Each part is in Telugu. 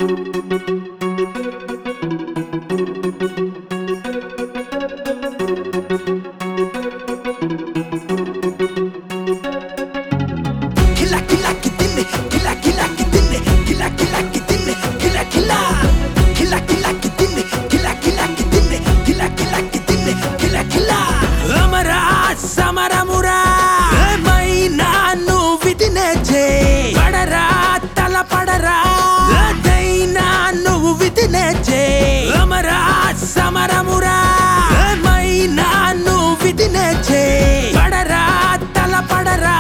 కిలా కిలాకి తిన్నే కిలా కిలాకి తిన్నే కిలా కిలాకి తిన్నే కిలా కిలా కిలా కిలాకి తిన్నే కిలా కిలాకి తిన్నే కిలా కిలాకి తిన్నే కిలా కిలా అమరా సమరమురా ఏమైనా నువ్వు తినేచే పడరా తల పడరా అదైనా నువ్వు విధినేచే అమరా సమరమురా ఏమైనా నువ్వు తినేచే పడరా తల పడరా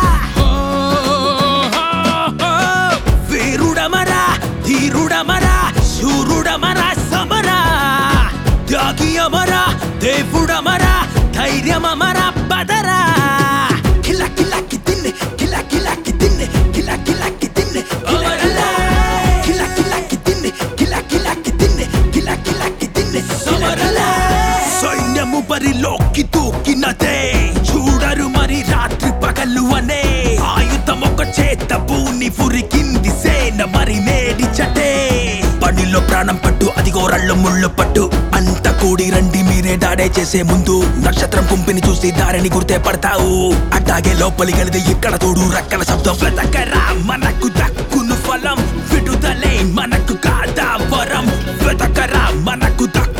వీరుడమరా ధీరుడమరా శూరుడమరా సమరా త్యాగి అమరా దేవుడమరా ధైర్యమమరా బదరా కిల కిలకి తిన్నే కిల కిలకి తిన్నే కిల కిలకి తిన్నే కిల కిల కిలకి తిన్నే కిల కిలకి తిన్నే కిల కిలకి తిన్నే సమరలా సైన్యము బరిలోకి దూకినదే చూడరు మరి రాత్రి పగలు అనే ఆయుధం ఒక చేత భూని ఫురికింది సేన మరి నేడి చటే పనిలో ప్రాణం పట్టు అదిగో రళ్ళు ముళ్ళు పట్టు అంత కూడి రండి మీరే దాడే చేసే ముందు నక్షత్రం కుంపిని చూసి దారిని గుర్తే పడతావు అట్టాగే లోపలి గలిది ఇక్కడ తోడు రక్కల శబ్దం వెతకరా మనకు దక్కును ఫలం విడుదలే మనకు కాదా వరం వెతకరా మనకు దక్కు